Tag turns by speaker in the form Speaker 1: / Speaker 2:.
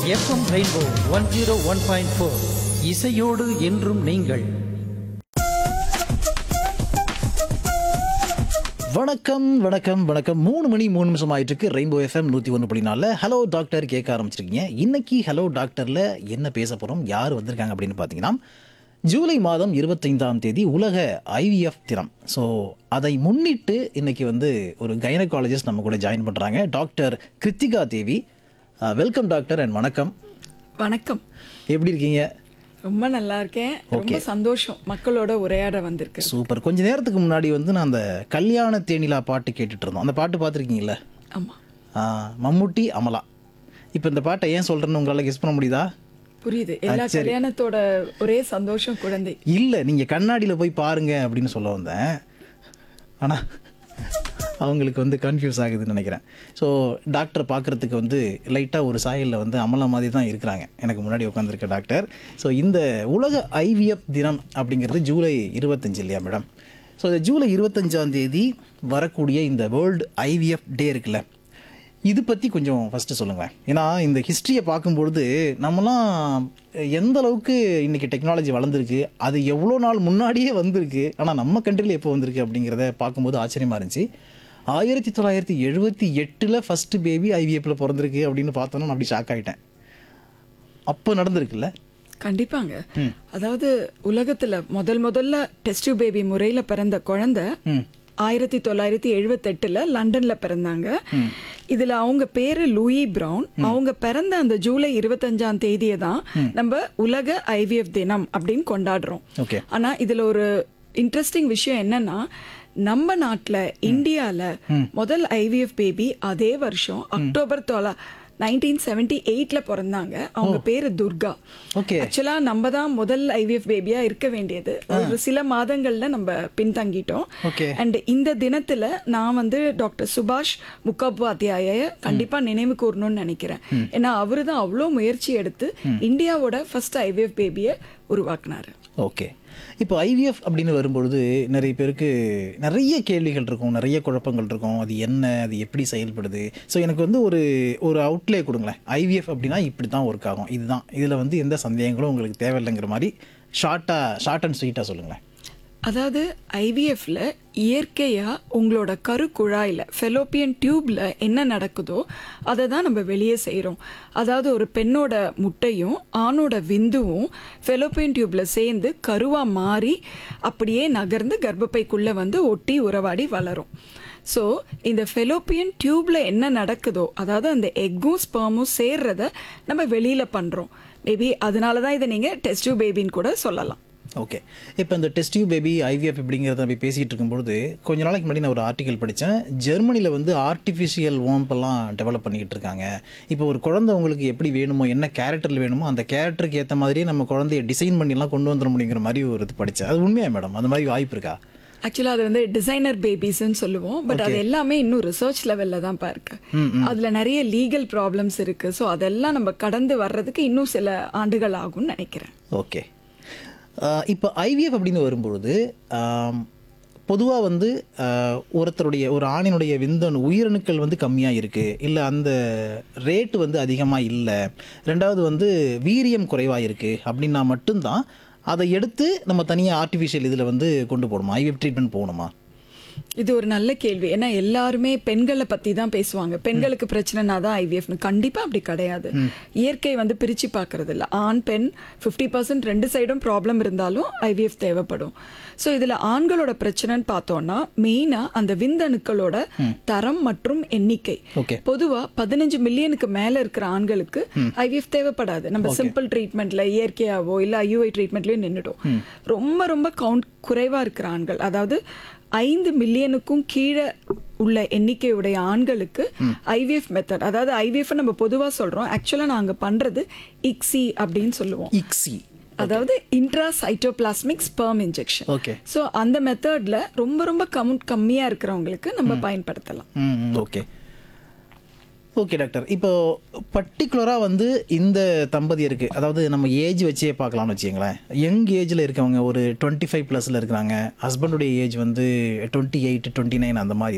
Speaker 1: FM Rainbow one zero one point four இசையோடு என்றும் நீங்கள்
Speaker 2: வணக்கம் வணக்கம் வணக்கம் மூணு மணி மூணு நிமிஷம் ஆயிட்டு இருக்கு ரெயின்போ எஃப்எம் நூற்றி ஒன்று புள்ளி நாலில் ஹலோ டாக்டர் கேட்க ஆரம்பிச்சிருக்கீங்க இன்னைக்கு ஹலோ டாக்டரில் என்ன பேச போகிறோம் யார் வந்திருக்காங்க அப்படின்னு பார்த்தீங்கன்னா ஜூலை மாதம் இருபத்தைந்தாம் தேதி உலக ஐவிஎஃப் தினம் ஸோ அதை முன்னிட்டு இன்னைக்கு வந்து ஒரு கைனகாலஜிஸ்ட் நம்ம கூட ஜாயின் பண்ணுறாங்க doctor Kiruthika Devi welcome doctor and வணக்கம்
Speaker 3: வணக்கம்
Speaker 2: எப்படி இருக்கீங்க
Speaker 3: ரொம்ப நல்லா இருக்கேன் ரொம்ப சந்தோஷம் மக்களோட உரையாட வந்திருக்கு
Speaker 2: சூப்பர் கொஞ்ச நேரத்துக்கு முன்னாடி வந்து நான் அந்த கல்யாண தேனிலா பாட்டு கேட்டுட்டு இருந்தோம் அந்த பாட்டு பார்த்துருக்கீங்களா
Speaker 3: ஆமா
Speaker 2: ஆ, மம்முட்டி அமலா இப்போ இந்த பாட்டை ஏன் சொல்றேன்னு உங்களால கெஸ் பண்ண முடியுதா
Speaker 3: புரியுது எல்லா கல்யாணத்தோட ஒரே சந்தோஷம் குழந்தை
Speaker 2: இல்ல நீங்க கண்ணாடியில போய் பாருங்க அப்படின்னு சொல்ல வந்தேன் ஆனா அவங்களுக்கு வந்து கன்ஃபியூஸ் ஆகுதுன்னு நினைக்கிறேன் ஸோ டாக்டர் பார்க்கறதுக்கு வந்து லைட்டாக ஒரு சாயலில் வந்து அமலா மாதிரி தான் இருக்கிறாங்க எனக்கு முன்னாடி உட்காந்துருக்க டாக்டர் ஸோ இந்த உலக ஐவிஎஃப் தினம் அப்படிங்கிறது ஜூலை இருபத்தஞ்சு இல்லையா மேடம் ஸோ இந்த ஜூலை இருபத்தஞ்சாம் தேதி வரக்கூடிய இந்த வேர்ல்டு ஐவிஎஃப் டே இருக்குல்ல இது பற்றி கொஞ்சம் ஃபஸ்ட்டு சொல்லுங்களேன் ஏன்னா இந்த ஹிஸ்ட்ரியை பார்க்கும்பொழுது நம்மலாம் எந்த அளவுக்கு இன்றைக்கி டெக்னாலஜி வளர்ந்துருக்கு அது எவ்வளோ நாள் முன்னாடியே வந்திருக்கு ஆனால் நம்ம கண்ட்ரியில் எப்போ வந்திருக்கு அப்படிங்கிறத பார்க்கும்போது ஆச்சரியமாக இருந்துச்சு ஆயிரத்தி தொள்ளாயிரத்தி எழுபத்தி எட்டில் ஃபஸ்ட்டு பேபி ஐவிஎஃப்பில் பிறந்திருக்கு அப்படின்னு பார்த்தோன்னா நான் அப்படி ஷாக் ஆகிட்டேன் அப்போ நடந்திருக்குல்ல
Speaker 3: கண்டிப்பாங்க அதாவது உலகத்துல முதல் முதல்ல டெஸ்ட் பேபி முறையில பிறந்த குழந்தை ஆயிரத்தி தொள்ளாயிரத்தி எழுவத்தெட்டுல லண்டன்ல பிறந்தாங்க இதுல அவங்க பேரு லூயி பிரவுன் அவங்க பிறந்த அந்த ஜூலை இருபத்தஞ்சாம் தேதியை தான் நம்ம உலக ஐவிஎஃப் தினம் அப்படின்னு கொண்டாடுறோம்
Speaker 2: ஓகே
Speaker 3: ஆனா இதுல ஒரு இன்ட்ரெஸ்டிங் விஷயம் என்னன்னா நம்ம நாட்டுல இந்தியால முதல் ஐவிஎஃப் பேபி அதே வருஷம் அக்டோபர் தொலா நைன்டீன் செவன்டி எயிட்ல பிறந்தாங்க அவங்க பேரு துர்கா
Speaker 2: ஓகே
Speaker 3: ஆக்சுவலா நம்ம தான் முதல் ஐவிஎஃப் பேபியா இருக்க வேண்டியது ஒரு சில மாதங்கள்ல நம்ம பின்தங்கிட்டோம்
Speaker 2: ஓகே
Speaker 3: அண்ட் இந்த தினத்துல நான் வந்து டாக்டர் சுபாஷ் முகோபாத்தியாய கண்டிப்பா நினைவு கூறணும்னு நினைக்கிறேன் ஏன்னா அவரு தான் அவ்வளோ முயற்சி எடுத்து இந்தியாவோட ஃபர்ஸ்ட் ஐவிஎஃப் பேபியை உருவாக்குனாரு
Speaker 2: ஓகே இப்போ ஐவிஎஃப் அப்படின்னு வரும்பொழுது நிறைய பேருக்கு நிறைய கேள்விகள் இருக்கும் நிறைய குழப்பங்கள் இருக்கும் அது என்ன அது எப்படி செயல்படுது ஸோ எனக்கு வந்து ஒரு ஒரு அவுட்லே கொடுங்களேன் ஐவிஎஃப் அப்படின்னா இப்படி தான் ஒர்க் ஆகும் இதுதான் இதில் வந்து எந்த சந்தேகங்களும் உங்களுக்கு தேவையில்லைங்கிற மாதிரி ஷார்ட்டாக ஷார்ட் அண்ட் ஸ்வீட்டாக சொல்லுங்களேன்
Speaker 3: அதாவது ஐவிஎஃப்ல இயற்கையா உங்களோட கருக்குழாயில ஃபெலோப்பியன் டியூப்ல என்ன நடக்குதோ அதை தான் நம்ம வெளியே செய்றோம் அதாவது ஒரு பெண்ணோட முட்டையும் ஆணோட விந்துவும் ஃபெலோப்பியன் டியூப்ல சேர்ந்து கருவா மாறி அப்படியே நகர்ந்து கர்ப்பப்பைக்குள்ள வந்து ஒட்டி உறவாடி வளரும் ஸோ இந்த ஃபெலோப்பியன் டியூப்ல என்ன நடக்குதோ அதாவது அந்த எக்கும் ஸ்பெர்மும் சேர்றத நம்ம வெளியில பண்றோம் மேபி அதனால தான் இதை நீங்க டெஸ்ட் பேபின்னு கூட சொல்லலாம்
Speaker 2: ஓகே இப்போ இந்த டெஸ்டியூ பேபி ஐவிஎஃப் அப்படிங்கிறத நம்ம பேசிகிட்டு இருக்கும்பொழுது கொஞ்ச நாளைக்கு முன்னாடி நான் ஒரு ஆர்டிக்கல் படித்தேன் ஜெர்மனியில் வந்து ஆர்டிஃபிஷியல் ஓம்பெல்லாம் டெவலப் பண்ணிக்கிட்டு இருக்காங்க இப்போ ஒரு குழந்தை உங்களுக்கு எப்படி வேணுமோ என்ன கேரக்டரில் வேணுமோ அந்த கேரக்டருக்கு ஏற்ற மாதிரியே நம்ம குழந்தைய டிசைன் பண்ணிலாம் கொண்டு வந்துட முடியுங்கிற மாதிரி ஒரு இது படித்தேன் அது உண்மையா மேடம் அந்த மாதிரி வாய்ப்பு இருக்கா
Speaker 3: ஆக்சுவலா அது வந்து டிசைனர் பேபிஸ்ன்னு சொல்லுவோம் பட் அது எல்லாமே இன்னும் ரிசர்ச் லெவல்ல தான் பாருக்கு அதுல நிறைய லீகல் ப்ராப்ளம்ஸ் இருக்கு ஸோ அதெல்லாம் நம்ம கடந்து வர்றதுக்கு இன்னும் சில ஆண்டுகள் ஆகும்னு நினைக்கிறேன்
Speaker 2: ஓகே இப்போ ஐவிஎஃப் அப்படின்னு வரும்பொழுது பொதுவாக வந்து ஆஹ், ஒருத்தருடைய ஒரு ஆணினுடைய விந்தணு உயிரணுக்கள் வந்து கம்மியாக இருக்குது இல்லை அந்த ரேட்டு வந்து அதிகமாக இல்லை ரெண்டாவது வந்து வீரியம் குறைவாக இருக்குது அப்படின்னா மட்டும்தான் அதை எடுத்து நம்ம தனியாக ஆர்டிஃபிஷியல் இதில் வந்து கொண்டு போகணுமா ஐவிஎஃப் ட்ரீட்மெண்ட் போகணுமா
Speaker 3: இது ஒரு நல்ல கேள்வி ஏன்னா எல்லாருமே பெண்களை பத்தி தான் பேசுவாங்க பெண்களுக்கு பிரச்சனைனா தான் ஐவிஎஃப்னு கண்டிப்பா அப்படி கிடையாது இயற்கை வந்து பிரிச்சு பார்க்கறது இல்ல ஆண் பெண் 50% பர்சன்ட் ரெண்டு சைடும் ப்ராப்ளம் இருந்தாலும் ஐவிஎஃப் தேவைப்படும் ஸோ இதுல ஆண்களோட பிரச்சனைன்னு பார்த்தோம்னா மெயினா அந்த விந்தணுக்களோட தரம் மற்றும் எண்ணிக்கை
Speaker 2: ஓகே
Speaker 3: பொதுவா பதினஞ்சு மில்லியனுக்கு மேல இருக்கிற ஆண்களுக்கு ஐவிஎஃப் தேவைப்படாது நம்ம சிம்பிள் ட்ரீட்மெண்ட்ல இயற்கையாவோ இல்ல ஐயூஐ ட்ரீட்மெண்ட்லயோ நின்றுடும் ரொம்ப ரொம்ப கவுண்ட் குறைவா இருக்கிற ஆண்கள் அதாவது ஐந்து மில்லியனுக்கும் கீழே உள்ள எண்ணிக்கையுடைய ஆண்களுக்கு ஐவிஎஃப் மெத்தட் அதாவது ஐவிஎஃப் நம்ம பொதுவா சொல்றோம் ஆக்சுவலா நாங்க பண்றது இக்ஸி அப்படின்னு சொல்லுவோம்
Speaker 2: இக்ஸி
Speaker 3: அதாவது intra cytoplasmic sperm injection
Speaker 2: okay
Speaker 3: so அந்த மெத்தட்ல ரொம்ப ரொம்ப கவுண்ட் கம்மியா இருக்கிறவங்களுக்கு நம்ம பயன்படுத்தலாம்
Speaker 2: ம் ஓகே ஓகே டாக்டர் இப்போ பர்டிகுலராக வந்து இந்த தம்பதியருக்கு அதாவது நம்ம ஏஜ் வச்சே பார்க்கலாம்னு வச்சுங்களேன் யங் ஏஜில் இருக்கவங்க ஒரு டுவெண்ட்டி ஃபைவ் ப்ளஸில் இருக்கிறாங்க ஹஸ்பண்டுடைய ஏஜ் வந்து டுவெண்ட்டி எயிட் டுவெண்ட்டி நைன் அந்த மாதிரி